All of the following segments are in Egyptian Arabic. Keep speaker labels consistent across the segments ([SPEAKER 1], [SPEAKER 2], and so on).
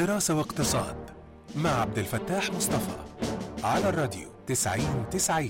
[SPEAKER 1] دراسة واقتصاد مع عبد الفتاح مصطفى على الراديو 90 90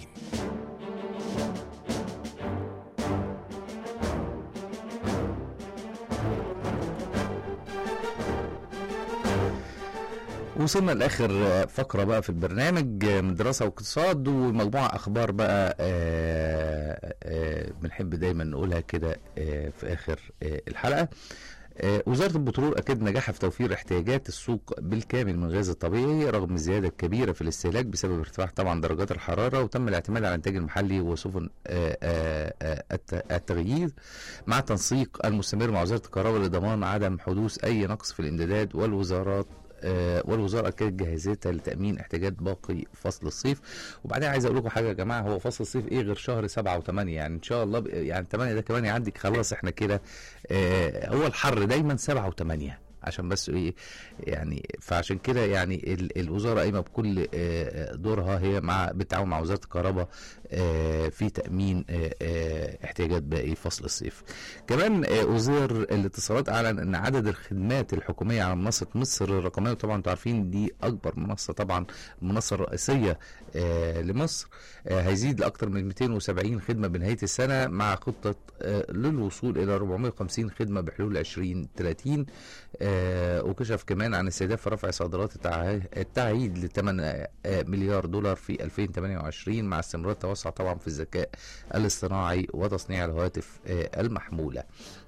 [SPEAKER 2] وصلنا لاخر فقره بقى في البرنامج من دراسه واقتصاد ومجموعه اخبار بقى آه، آه، بنحب دايما نقولها كده آه، في اخر آه، الحلقه آه، وزارة البترول أكد نجاحها في توفير احتياجات السوق بالكامل من الغاز الطبيعي رغم الزيادة الكبيرة في الاستهلاك بسبب ارتفاع طبعا درجات الحرارة وتم الاعتماد على الإنتاج المحلي وسفن آه، آه، آه، الت- التغيير مع التنسيق المستمر مع وزارة الكهرباء لضمان عدم حدوث أي نقص في الإمدادات والوزارات آه، والوزاره اكدت جاهزيتها لتامين احتياجات باقي فصل الصيف وبعدين عايز اقول لكم حاجه يا جماعه هو فصل الصيف ايه غير شهر سبعة وثمانية يعني ان شاء الله ب- يعني ثمانية ده كمان يعدي خلاص احنا كده آه، هو الحر دايما سبعة وثمانية عشان بس ايه يعني فعشان كده يعني ال- الوزاره قايمه بكل آه، دورها هي مع بالتعاون مع وزاره الكهرباء آه، في تامين آه، آه، احتياجات باقي فصل الصيف. كمان آه، وزير الاتصالات اعلن ان عدد الخدمات الحكوميه على منصه مصر الرقميه وطبعا انتوا عارفين دي اكبر منصه طبعا المنصه الرئيسيه آه، لمصر آه، هيزيد لاكثر من 270 خدمه بنهايه السنه مع خطه آه، للوصول الى 450 خدمه بحلول 2030 آه، وكشف كمان عن استهداف في رفع صادرات التعا- التعهيد ل 8 مليار دولار في 2028 مع استمرار التوسع طبعا في الذكاء الاصطناعي وتصنيع الهواتف آه، المحموله.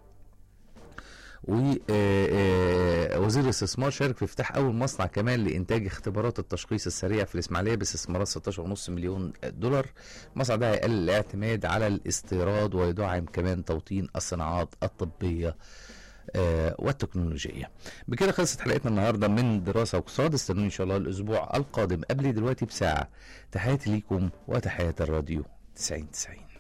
[SPEAKER 2] ووزير الاستثمار شارك في افتتاح اول مصنع كمان لانتاج اختبارات التشخيص السريع في الاسماعيليه باستثمارات 16.5 مليون دولار المصنع ده هيقلل الاعتماد على الاستيراد ويدعم كمان توطين الصناعات الطبيه آه، والتكنولوجية بكده خلصت حلقتنا النهاردة من دراسة واقتصاد استنوني إن شاء الله الأسبوع القادم قبل دلوقتي بساعة تحياتي ليكم وتحيات الراديو 90 90